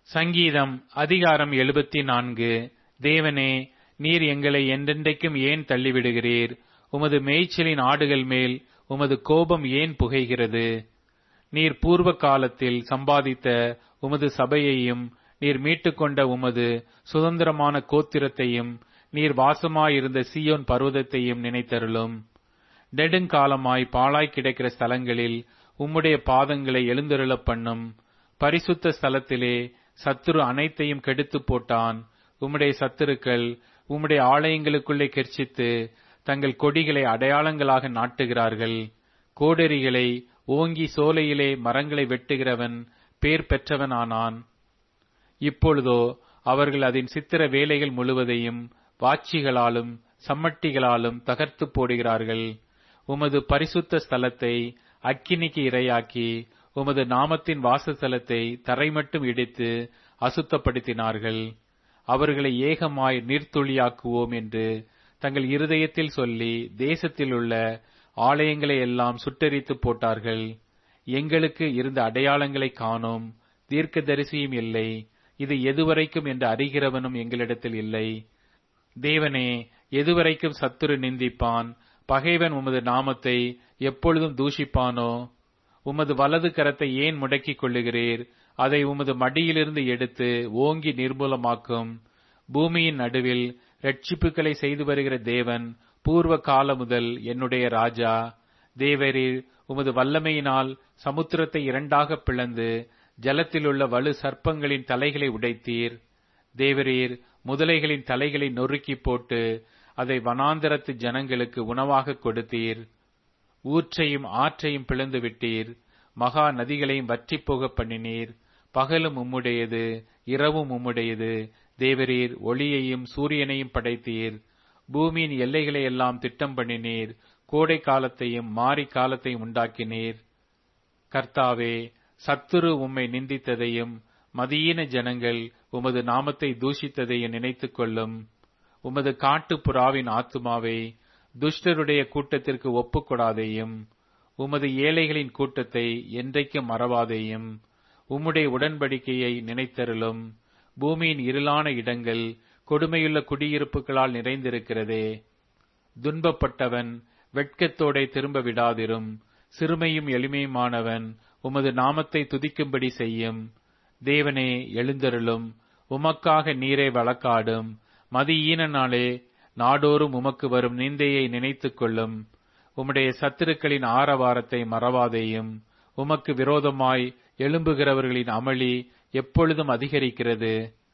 சங்கீதம் அதிகாரம் எழுபத்தி நான்கு தேவனே நீர் எங்களை என்றென்றைக்கும் ஏன் தள்ளிவிடுகிறீர் உமது மேய்ச்சலின் ஆடுகள் மேல் உமது கோபம் ஏன் புகைகிறது நீர் பூர்வ காலத்தில் சம்பாதித்த உமது சபையையும் நீர் மீட்டுக்கொண்ட உமது சுதந்திரமான கோத்திரத்தையும் நீர் வாசமாயிருந்த சீயோன் பர்வதத்தையும் நினைத்தருளும் நெடுங்காலமாய் பாழாய் கிடக்கிற ஸ்தலங்களில் உம்முடைய பாதங்களை எழுந்தருளப் பண்ணும் பரிசுத்த ஸ்தலத்திலே சத்துரு அனைத்தையும் கெடுத்து போட்டான் உம்முடைய சத்துருக்கள் உம்முடைய ஆலயங்களுக்குள்ளே கெர்ச்சித்து தங்கள் கொடிகளை அடையாளங்களாக நாட்டுகிறார்கள் கோடரிகளை ஓங்கி சோலையிலே மரங்களை வெட்டுகிறவன் பேர் பெற்றவனானான் இப்பொழுதோ அவர்கள் அதன் சித்திர வேலைகள் முழுவதையும் வாட்சிகளாலும் சம்மட்டிகளாலும் தகர்த்து போடுகிறார்கள் உமது பரிசுத்த ஸ்தலத்தை அக்கினிக்கு இரையாக்கி உமது நாமத்தின் வாசஸ்தலத்தை தரைமட்டும் இடித்து அசுத்தப்படுத்தினார்கள் அவர்களை ஏகமாய் நீர்த்துளியாக்குவோம் என்று தங்கள் இருதயத்தில் சொல்லி தேசத்தில் உள்ள ஆலயங்களை எல்லாம் சுட்டெரித்து போட்டார்கள் எங்களுக்கு இருந்த அடையாளங்களை காணோம் தீர்க்கதரிசியும் இல்லை இது எதுவரைக்கும் என்று அறிகிறவனும் எங்களிடத்தில் இல்லை தேவனே எதுவரைக்கும் சத்துரு நிந்திப்பான் பகைவன் உமது நாமத்தை எப்பொழுதும் தூஷிப்பானோ உமது வலது கரத்தை ஏன் முடக்கிக் கொள்ளுகிறீர் அதை உமது மடியிலிருந்து எடுத்து ஓங்கி நிர்மூலமாக்கும் பூமியின் நடுவில் ரட்சிப்புகளை செய்து வருகிற தேவன் பூர்வ கால முதல் என்னுடைய ராஜா தேவரீர் உமது வல்லமையினால் சமுத்திரத்தை இரண்டாக பிளந்து ஜலத்திலுள்ள வலு சர்ப்பங்களின் தலைகளை உடைத்தீர் தேவரீர் முதலைகளின் தலைகளை நொறுக்கி போட்டு அதை வனாந்தரத்து ஜனங்களுக்கு உணவாக கொடுத்தீர் ஊற்றையும் ஆற்றையும் பிளந்து விட்டீர் மகா நதிகளையும் வற்றிப் போக பண்ணினீர் பகலும் உம்முடையது இரவும் உம்முடையது தேவரீர் ஒளியையும் சூரியனையும் படைத்தீர் பூமியின் எல்லைகளை எல்லாம் திட்டம் பண்ணினீர் கோடை காலத்தையும் மாரி காலத்தையும் உண்டாக்கினீர் கர்த்தாவே சத்துரு உம்மை நிந்தித்ததையும் மதியீன ஜனங்கள் உமது நாமத்தை தூஷித்ததையும் நினைத்துக் கொள்ளும் உமது காட்டு புறாவின் ஆத்துமாவை துஷ்டருடைய கூட்டத்திற்கு ஒப்புக்கொடாதேயும் உமது ஏழைகளின் கூட்டத்தை என்றைக்கும் மறவாதேயும் உம்முடைய உடன்படிக்கையை நினைத்தருளும் பூமியின் இருளான இடங்கள் கொடுமையுள்ள குடியிருப்புகளால் நிறைந்திருக்கிறதே துன்பப்பட்டவன் வெட்கத்தோடே திரும்ப விடாதிரும் சிறுமையும் எளிமையுமானவன் உமது நாமத்தை துதிக்கும்படி செய்யும் தேவனே எழுந்தருளும் உமக்காக நீரை வழக்காடும் மதியீன நாளே நாடோறும் உமக்கு வரும் நிந்தையை நினைத்துக் கொள்ளும் உம்முடைய சத்துருக்களின் ஆரவாரத்தை மறவாதேயும் உமக்கு விரோதமாய் எழும்புகிறவர்களின் அமளி எப்பொழுதும் அதிகரிக்கிறது